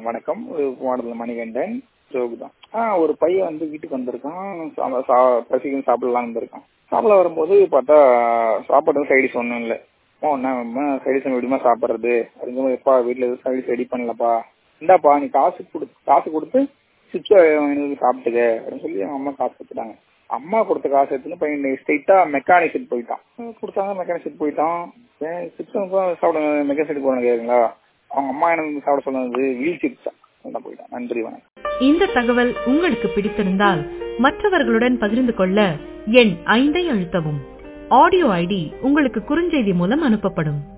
வணக்கம் மாடல் மணிகண்டன் ஜோகு தான் ஆ ஒரு பையன் வந்து வீட்டுக்கு வந்திருக்கான் சா- சா- பசிக்கும் சாப்பிடலாம்னு வந்திருக்கான் சாப்பிட வரும்போது பார்த்தா சாப்பாடு சைடிஸ் ஒன்றும் இல்லை ஓ என்ன சைடிஸ் எப்படிமா சாப்பிட்றது அப்படிங்கும்போது எப்பா வீட்டில் எதுவும் சைடிஸ் ரெடி பண்ணலப்பா இந்தாப்பா நீ காசு கொடு காசு கொடுத்து சிப்ஸ் எனக்கு சாப்பிட்டுக்க அப்படின்னு சொல்லி அவங்க அம்மா காசு கொடுத்துட்டாங்க அம்மா கொடுத்த காசு எடுத்துன்னு பையன் ஸ்ட்ரைட்டா மெக்கானிக் செட் போயிட்டான் அஹ் கொடுத்தாங்க மெக்கானிக் செட் போயிட்டான் ஏன் சிப்ஸ் சாப்பிட மெக்கானிக் செட் போகணும் கேக்குங்களா அவங்க அம்மா எனக்கு சாப்பிட சொன்னது வீல் சிப்ஸ் தான் போயிட்டான் நன்றி வணக்கம் இந்த தகவல் உங்களுக்கு பிடித்திருந்தால் மற்றவர்களுடன் பகிர்ந்து கொள்ள எண் ஐந்தை அழுத்தவும் ஆடியோ ஐடி உங்களுக்கு குறுஞ்செய்தி மூலம் அனுப்பப்படும்